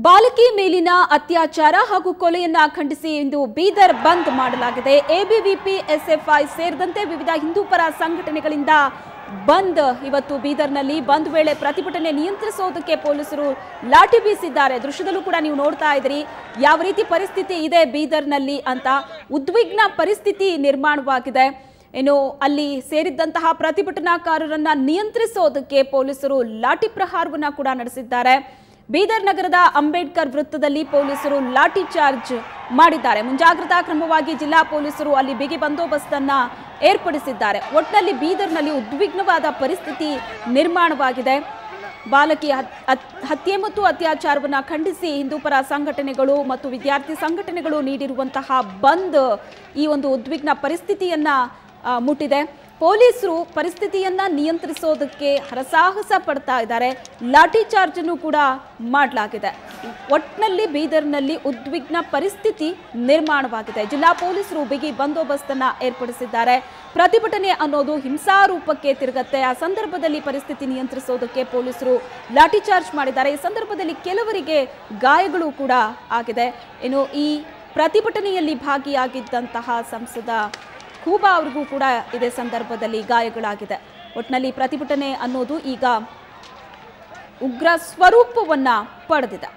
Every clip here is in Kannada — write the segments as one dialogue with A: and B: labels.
A: ಬಾಲಕಿ ಮೇಲಿನ ಅತ್ಯಾಚಾರ ಹಾಗೂ ಕೊಲೆಯನ್ನ ಖಂಡಿಸಿ ಇಂದು ಬೀದರ್ ಬಂದ್ ಮಾಡಲಾಗಿದೆ ಎಬಿವಿಪಿ ಎಸ್ಎಫ್ಐ ಸೇರಿದಂತೆ ವಿವಿಧ ಹಿಂದೂಪರ ಸಂಘಟನೆಗಳಿಂದ ಬಂದ್ ಇವತ್ತು ಬೀದರ್ನಲ್ಲಿ ಬಂದ್ ವೇಳೆ ಪ್ರತಿಭಟನೆ ನಿಯಂತ್ರಿಸೋದಕ್ಕೆ ಪೊಲೀಸರು ಲಾಠಿ ಬೀಸಿದ್ದಾರೆ ದೃಶ್ಯದಲ್ಲೂ ಕೂಡ ನೀವು ನೋಡ್ತಾ ಇದ್ರಿ ಯಾವ ರೀತಿ ಪರಿಸ್ಥಿತಿ ಇದೆ ಬೀದರ್ನಲ್ಲಿ ಅಂತ ಉದ್ವಿಗ್ನ ಪರಿಸ್ಥಿತಿ ನಿರ್ಮಾಣವಾಗಿದೆ ಇನ್ನು ಅಲ್ಲಿ ಸೇರಿದ್ದಂತಹ ಪ್ರತಿಭಟನಾಕಾರರನ್ನ ನಿಯಂತ್ರಿಸೋದಕ್ಕೆ ಪೊಲೀಸರು ಲಾಠಿ ಪ್ರಹಾರವನ್ನ ಕೂಡ ನಡೆಸಿದ್ದಾರೆ ಬೀದರ್ ನಗರದ ಅಂಬೇಡ್ಕರ್ ವೃತ್ತದಲ್ಲಿ ಪೊಲೀಸರು ಲಾಠಿ ಚಾರ್ಜ್ ಮಾಡಿದ್ದಾರೆ ಮುಂಜಾಗ್ರತಾ ಕ್ರಮವಾಗಿ ಜಿಲ್ಲಾ ಪೊಲೀಸರು ಅಲ್ಲಿ ಬಿಗಿ ಬಂದೋಬಸ್ತ್ ಅನ್ನ ಏರ್ಪಡಿಸಿದ್ದಾರೆ ಒಟ್ಟಿನಲ್ಲಿ ಬೀದರ್ನಲ್ಲಿ ಉದ್ವಿಗ್ನವಾದ ಪರಿಸ್ಥಿತಿ ನಿರ್ಮಾಣವಾಗಿದೆ ಬಾಲಕಿ ಹತ್- ಹತ್- ಹತ್ಯೆ ಮತ್ತು ಅತ್ಯಾಚಾರವನ್ನ ಖಂಡಿಸಿ ಹಿಂದೂಪರ ಸಂಘಟನೆಗಳು ಮತ್ತು ವಿದ್ಯಾರ್ಥಿ ಸಂಘಟನೆಗಳು ನೀಡಿರುವಂತಹ ಬಂದ್ ಈ ಒಂದು ಉದ್ವಿಗ್ನ ಪರಿಸ್ಥಿತಿಯನ್ನ ಆ, ಮುಟ್ಟಿದೆ ಪೊಲೀಸರು ಪರಿಸ್ಥಿತಿಯನ್ನ ನಿಯಂತ್ರಿಸೋದಕ್ಕೆ ಹರಸಾಹಸ ಪಡ್ತಾ ಇದ್ದಾರೆ ಲಾಠಿ ಚಾರ್ಜ್ ಅನ್ನು ಕೂಡ ಮಾಡಲಾಗಿದೆ ಒಟ್ನಲ್ಲಿ ಬೀದರ್ನಲ್ಲಿ ಉದ್ವಿಗ್ನ ಪರಿಸ್ಥಿತಿ ನಿರ್ಮಾಣವಾಗಿದೆ ಜಿಲ್ಲಾ ಪೊಲೀಸರು ಬಿಗಿ ಬಂದೋಬಸ್ತನ್ನ ಏರ್ಪಡಿಸಿದ್ದಾರೆ ಪ್ರತಿಭಟನೆ ಅನ್ನೋದು ಹಿಂಸಾರೂಪಕ್ಕೆ ತಿರುಗತ್ತೆ ಆ ಸಂದರ್ಭದಲ್ಲಿ ಪರಿಸ್ಥಿತಿ ನಿಯಂತ್ರಿಸೋದಕ್ಕೆ ಪೊಲೀಸರು ಲಾಠಿ ಚಾರ್ಜ್ ಮಾಡಿದ್ದಾರೆ ಈ ಸಂದರ್ಭದಲ್ಲಿ ಕೆಲವರಿಗೆ ಗಾಯಗಳು ಕೂಡ ಆಗಿದೆ ಇನ್ನು ಈ ಪ್ರತಿಭಟನೆಯಲ್ಲಿ ಭಾಗಿಯಾಗಿದ್ದಂತಹ ಸಂಸದ ಖೂಬಾ ಅವ್ರಿಗೂ ಕೂಡ ಇದೇ ಸಂದರ್ಭದಲ್ಲಿ ಗಾಯಗಳಾಗಿದೆ ಒಟ್ಟಿನಲ್ಲಿ ಪ್ರತಿಭಟನೆ ಅನ್ನೋದು ಈಗ ಉಗ್ರ ಸ್ವರೂಪವನ್ನ ಪಡೆದಿದೆ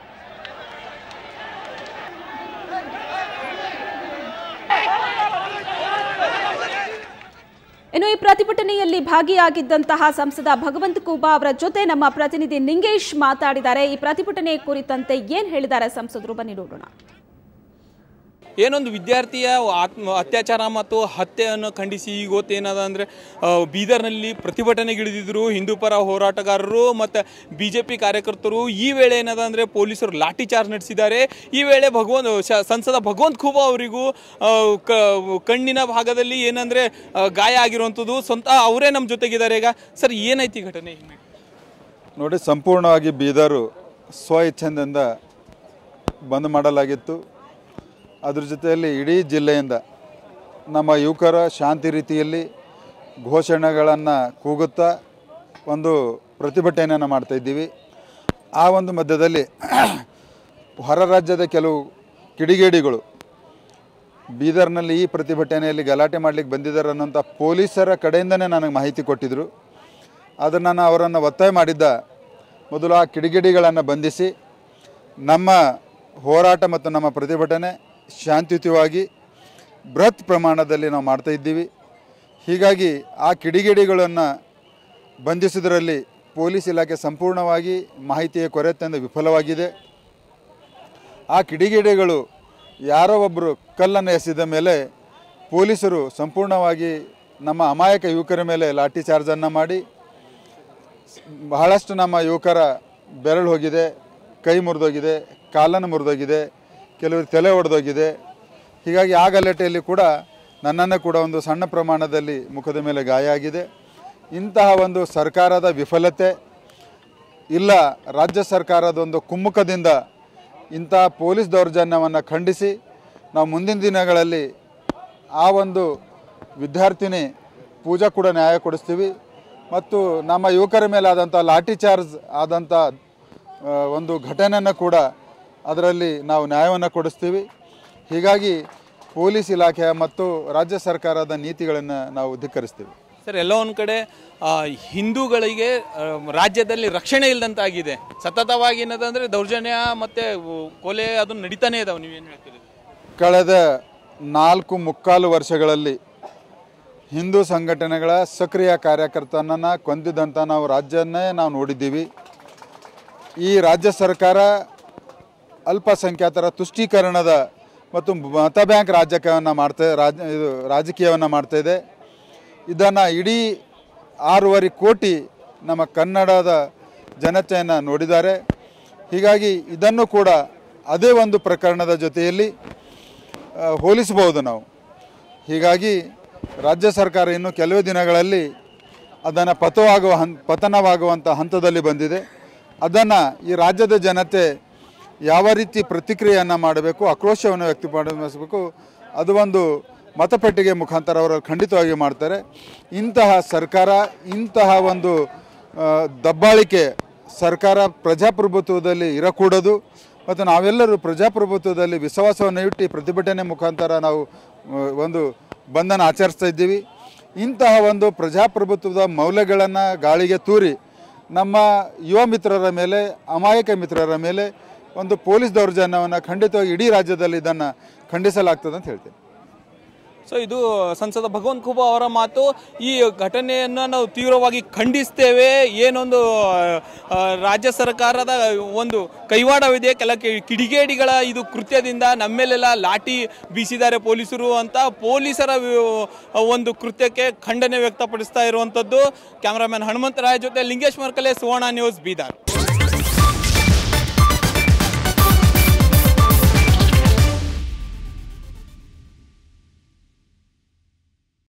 A: ಇನ್ನು ಈ ಪ್ರತಿಭಟನೆಯಲ್ಲಿ ಭಾಗಿಯಾಗಿದ್ದಂತಹ ಸಂಸದ ಭಗವಂತ ಖೂಬಾ ಅವರ ಜೊತೆ ನಮ್ಮ ಪ್ರತಿನಿಧಿ ನಿಂಗೇಶ್ ಮಾತಾಡಿದ್ದಾರೆ ಈ ಪ್ರತಿಭಟನೆ ಕುರಿತಂತೆ ಏನ್ ಹೇಳಿದ್ದಾರೆ ಸಂಸದರು ಬನ್ನಿ ನೋಡೋಣ
B: ಏನೊಂದು ವಿದ್ಯಾರ್ಥಿಯ ಆತ್ಮ ಅತ್ಯಾಚಾರ ಮತ್ತು ಹತ್ಯೆಯನ್ನು ಖಂಡಿಸಿ ಈಗ ಹೊತ್ತು ಏನದ ಅಂದರೆ ಬೀದರ್ನಲ್ಲಿ ಪ್ರತಿಭಟನೆಗಿಳಿದಿದ್ರು ಹಿಂದೂ ಪರ ಹೋರಾಟಗಾರರು ಮತ್ತು ಬಿ ಜೆ ಪಿ ಕಾರ್ಯಕರ್ತರು ಈ ವೇಳೆ ಏನದ ಅಂದರೆ ಪೊಲೀಸರು ಲಾಠಿ ಚಾರ್ಜ್ ನಡೆಸಿದ್ದಾರೆ ಈ ವೇಳೆ ಭಗವಂತ ಶ- ಸಂಸದ ಭಗವಂತ್ ಖೂಬಾ ಅವರಿಗೂ ಆ, ಕ- ಕಣ್ಣಿನ ಭಾಗದಲ್ಲಿ ಏನಂದರೆ ಗಾಯ ಆಗಿರುವಂಥದ್ದು ಸ್ವಂತ ಅವರೇ ನಮ್ಮ ಜೊತೆಗಿದ್ದಾರೆ ಈಗ ಸರ್ ಏನೈತಿ ಘಟನೆ
C: ನೋಡಿ ಸಂಪೂರ್ಣವಾಗಿ ಬೀದರು ಸ್ವ ಇಚ್ಛೆಯಿಂದ ಬಂದ್ ಮಾಡಲಾಗಿತ್ತು ಅದ್ರ ಜೊತೆಯಲ್ಲಿ ಇಡೀ ಜಿಲ್ಲೆಯಿಂದ ನಮ್ಮ ಯುವಕರ ಶಾಂತಿ ರೀತಿಯಲ್ಲಿ ಘೋಷಣೆಗಳನ್ನು ಕೂಗುತ್ತಾ ಒಂದು ಪ್ರತಿಭಟನೆಯನ್ನು ಮಾಡ್ತಾ ಇದ್ದೀವಿ ಆ ಒಂದು ಮಧ್ಯದಲ್ಲಿ ಹೊರ ರಾಜ್ಯದ ಕೆಲವು ಕಿಡಿಗೇಡಿಗಳು ಬೀದರ್ನಲ್ಲಿ ಈ ಪ್ರತಿಭಟನೆಯಲ್ಲಿ ಗಲಾಟೆ ಮಾಡಲಿಕ್ಕೆ ಬಂದಿದ್ದಾರೆ ಅನ್ನೋಂಥ ಪೊಲೀಸರ ಕಡೆಯಿಂದನೇ ನನಗೆ ಮಾಹಿತಿ ಕೊಟ್ಟಿದ್ದರು ಆದರೆ ನಾನು ಅವರನ್ನು ಒತ್ತಾಯ ಮಾಡಿದ್ದ ಮೊದಲು ಆ ಕಿಡಿಗೇಡಿಗಳನ್ನು ಬಂಧಿಸಿ ನಮ್ಮ ಹೋರಾಟ ಮತ್ತು ನಮ್ಮ ಪ್ರತಿಭಟನೆ ಶಾಂತಿಯುತವಾಗಿ ಬೃಹತ್ ಪ್ರಮಾಣದಲ್ಲಿ ನಾವು ಮಾಡ್ತಾ ಇದ್ದೀವಿ ಹೀಗಾಗಿ ಆ ಕಿಡಿಗೇಡಿಗಳನ್ನು ಬಂಧಿಸುವುದರಲ್ಲಿ ಪೊಲೀಸ್ ಇಲಾಖೆ ಸಂಪೂರ್ಣವಾಗಿ ಮಾಹಿತಿಯ ಕೊರತೆಯಿಂದ ವಿಫಲವಾಗಿದೆ ಆ ಕಿಡಿಗೇಡಿಗಳು ಯಾರೋ ಒಬ್ಬರು ಕಲ್ಲನ್ನು ಎಸೆದ ಮೇಲೆ ಪೊಲೀಸರು ಸಂಪೂರ್ಣವಾಗಿ ನಮ್ಮ ಅಮಾಯಕ ಯುವಕರ ಮೇಲೆ ಲಾಠಿ ಚಾರ್ಜನ್ನು ಮಾಡಿ ಬಹಳಷ್ಟು ನಮ್ಮ ಯುವಕರ ಬೆರಳು ಹೋಗಿದೆ ಕೈ ಮುರಿದೋಗಿದೆ ಕಾಲನ್ನು ಮುರಿದೋಗಿದೆ ಕೆಲವರು ತಲೆ ಒಡೆದೋಗಿದೆ ಹೀಗಾಗಿ ಆ ಗಲಾಟೆಯಲ್ಲಿ ಕೂಡ ನನ್ನನ್ನು ಕೂಡ ಒಂದು ಸಣ್ಣ ಪ್ರಮಾಣದಲ್ಲಿ ಮುಖದ ಮೇಲೆ ಗಾಯ ಆಗಿದೆ ಇಂತಹ ಒಂದು ಸರ್ಕಾರದ ವಿಫಲತೆ ಇಲ್ಲ ರಾಜ್ಯ ಸರ್ಕಾರದ ಒಂದು ಕುಮ್ಮುಖದಿಂದ ಇಂತಹ ಪೊಲೀಸ್ ದೌರ್ಜನ್ಯವನ್ನು ಖಂಡಿಸಿ ನಾವು ಮುಂದಿನ ದಿನಗಳಲ್ಲಿ ಆ ಒಂದು ವಿದ್ಯಾರ್ಥಿನಿ ಪೂಜಾ ಕೂಡ ನ್ಯಾಯ ಕೊಡಿಸ್ತೀವಿ ಮತ್ತು ನಮ್ಮ ಯುವಕರ ಮೇಲೆ ಆದಂಥ ಲಾಠಿ ಚಾರ್ಜ್ ಆದಂಥ ಆ, ಒಂದು ಘಟನೆಯನ್ನು ಕೂಡ ಅದರಲ್ಲಿ ನಾವು ನ್ಯಾಯವನ್ನು ಕೊಡಿಸ್ತೀವಿ ಹೀಗಾಗಿ ಪೊಲೀಸ್ ಇಲಾಖೆಯ ಮತ್ತು ರಾಜ್ಯ ಸರ್ಕಾರದ ನೀತಿಗಳನ್ನು ನಾವು ಧಿಕ್ಕರಿಸ್ತೀವಿ
B: ಸರ್ ಎಲ್ಲ ಒಂದು ಕಡೆ ಆ, ಹಿಂದೂಗಳಿಗೆ ಆ, ರಾಜ್ಯದಲ್ಲಿ ರಕ್ಷಣೆ ಇಲ್ಲದಂತಾಗಿದೆ ಸತತವಾಗಿ ಏನದಂದ್ರೆ ದೌರ್ಜನ್ಯ ಮತ್ತೆ ಉ- ಕೊಲೆ ಅದು ನಡೀತಾನೆ ಇದಾವೆ ನೀವೇನು ಹೇಳ್ತೀರಿ
C: ಕಳೆದ ನಾಲ್ಕು ಮುಕ್ಕಾಲು ವರ್ಷಗಳಲ್ಲಿ ಹಿಂದೂ ಸಂಘಟನೆಗಳ ಸಕ್ರಿಯ ಕಾರ್ಯಕರ್ತನನ್ನು ಕೊಂದಿದ್ದಂಥ ನಾವು ರಾಜ್ಯನ್ನೇ ನಾವು ನೋಡಿದ್ದೀವಿ ಈ ರಾಜ್ಯ ಸರ್ಕಾರ ಅಲ್ಪಸಂಖ್ಯಾತರ ತುಷ್ಟೀಕರಣದ ಮತ್ತು ಮತ ಬ್ಯಾಂಕ್ ರಾಜಕೀಯವನ್ನು ಮಾಡ್ತಾ ರಾಜ ಇದು ರಾಜಕೀಯವನ್ನು ಮಾಡ್ತಾ ಇದೆ ಇದನ್ನು ಇಡೀ ಆರೂವರೆ ಕೋಟಿ ನಮ್ಮ ಕನ್ನಡದ ಜನತೆಯನ್ನು ನೋಡಿದ್ದಾರೆ ಹೀಗಾಗಿ ಇದನ್ನು ಕೂಡ ಅದೇ ಒಂದು ಪ್ರಕರಣದ ಜೊತೆಯಲ್ಲಿ ಆ, ಹೋಲಿಸಬಹುದು ನಾವು ಹೀಗಾಗಿ ರಾಜ್ಯ ಸರ್ಕಾರ ಇನ್ನು ಕೆಲವೇ ದಿನಗಳಲ್ಲಿ ಅದನ್ನು ಪತವಾಗುವ ಹನ್ ಪತನವಾಗುವಂಥ ಹಂತದಲ್ಲಿ ಬಂದಿದೆ ಅದನ್ನು ಈ ರಾಜ್ಯದ ಜನತೆ ಯಾವ ರೀತಿ ಪ್ರತಿಕ್ರಿಯೆಯನ್ನು ಮಾಡಬೇಕು ಆಕ್ರೋಶವನ್ನು ವ್ಯಕ್ತಪಡಿಸಬೇಕು ಅದು ಒಂದು ಮತಪೆಟ್ಟಿಗೆ ಮುಖಾಂತರ ಅವರು ಖಂಡಿತವಾಗಿ ಮಾಡ್ತಾರೆ ಇಂತಹ ಸರ್ಕಾರ ಇಂತಹ ಒಂದು ಆ, ದಬ್ಬಾಳಿಕೆ ಸರ್ಕಾರ ಪ್ರಜಾಪ್ರಭುತ್ವದಲ್ಲಿ ಇರಕೂಡದು ಮತ್ತು ನಾವೆಲ್ಲರೂ ಪ್ರಜಾಪ್ರಭುತ್ವದಲ್ಲಿ ವಿಶ್ವಾಸವನ್ನು ಇಟ್ಟು ಈ ಪ್ರತಿಭಟನೆ ಮುಖಾಂತರ ನಾವು ಆ, ಒಂದು ಬಂಧನ ಆಚರಿಸ್ತಾ ಇದ್ದೀವಿ ಇಂತಹ ಒಂದು ಪ್ರಜಾಪ್ರಭುತ್ವದ ಮೌಲ್ಯಗಳನ್ನು ಗಾಳಿಗೆ ತೂರಿ ನಮ್ಮ ಯುವ ಮಿತ್ರರ ಮೇಲೆ ಅಮಾಯಕ ಮಿತ್ರರ ಮೇಲೆ ಒಂದು ಪೊಲೀಸ್ ದೌರ್ಜನ್ಯವನ್ನು ಖಂಡಿತವಾಗಿ ಇಡೀ ರಾಜ್ಯದಲ್ಲಿ ಇದನ್ನು ಖಂಡಿಸಲಾಗ್ತದೆ ಅಂತ ಹೇಳ್ತೀನಿ
B: ಸೊ ಇದು ಸಂಸದ ಭಗವಂತ ಖೂಬಾ ಅವರ ಮಾತು ಈ ಘಟನೆಯನ್ನು ನಾವು ತೀವ್ರವಾಗಿ ಖಂಡಿಸ್ತೇವೆ ಏನೊಂದು ಆ, ರಾಜ್ಯ ಸರ್ಕಾರದ ಒಂದು ಕೈವಾಡವಿದೆ ಕೆಲ ಕಿ- ಕಿಡಿಗೇಡಿಗಳ ಇದು ಕೃತ್ಯದಿಂದ ನಮ್ಮೇಲೆಲ್ಲ ಲಾಠಿ ಬೀಸಿದ್ದಾರೆ ಪೊಲೀಸರು ಅಂತ ಪೊಲೀಸರ ವಿ- ಒಂದು ಕೃತ್ಯಕ್ಕೆ ಖಂಡನೆ ವ್ಯಕ್ತಪಡಿಸ್ತಾ ಇರುವಂಥದ್ದು ಕ್ಯಾಮ್ರಾಮನ್ ಹನುಮಂತರಾಯ ಜೊತೆ ಲಿಂಗೇಶ್ ಮರ್ಕಲೆ ಸುವರ್ಣ ನ್ಯೂಸ್ ಬೀದರ್